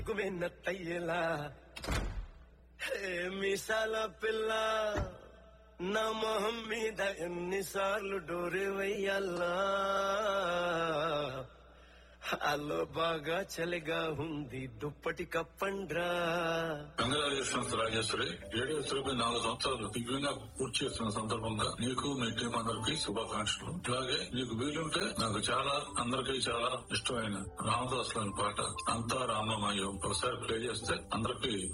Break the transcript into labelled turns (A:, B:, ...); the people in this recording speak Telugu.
A: గుమెన్నట్టయ్యేలా హే మీసాల పిల్ల నా మొహం మీద ఎన్నిసార్లు డోరే వెయ్యాలా అల్లో బాగా చలిగా ఉంది దుప్పటి కప్పండ్రా
B: కంగ్రాచులేషన్స్ రాజేశ్వరి రేడియో సురభి నాలుగు సంవత్సరాలు దివ్యంగా పూర్తి చేస్తున్న సందర్భంగా నీకు మీ టీం అందరికి శుభాకాంక్షలు అలాగే నీకు వీలుంటే నాకు చాలా అందరికీ చాలా ఇష్టమైన రామదాస్ పాట అంతా రామమయం ఒకసారి ప్లే చేస్తే అందరికి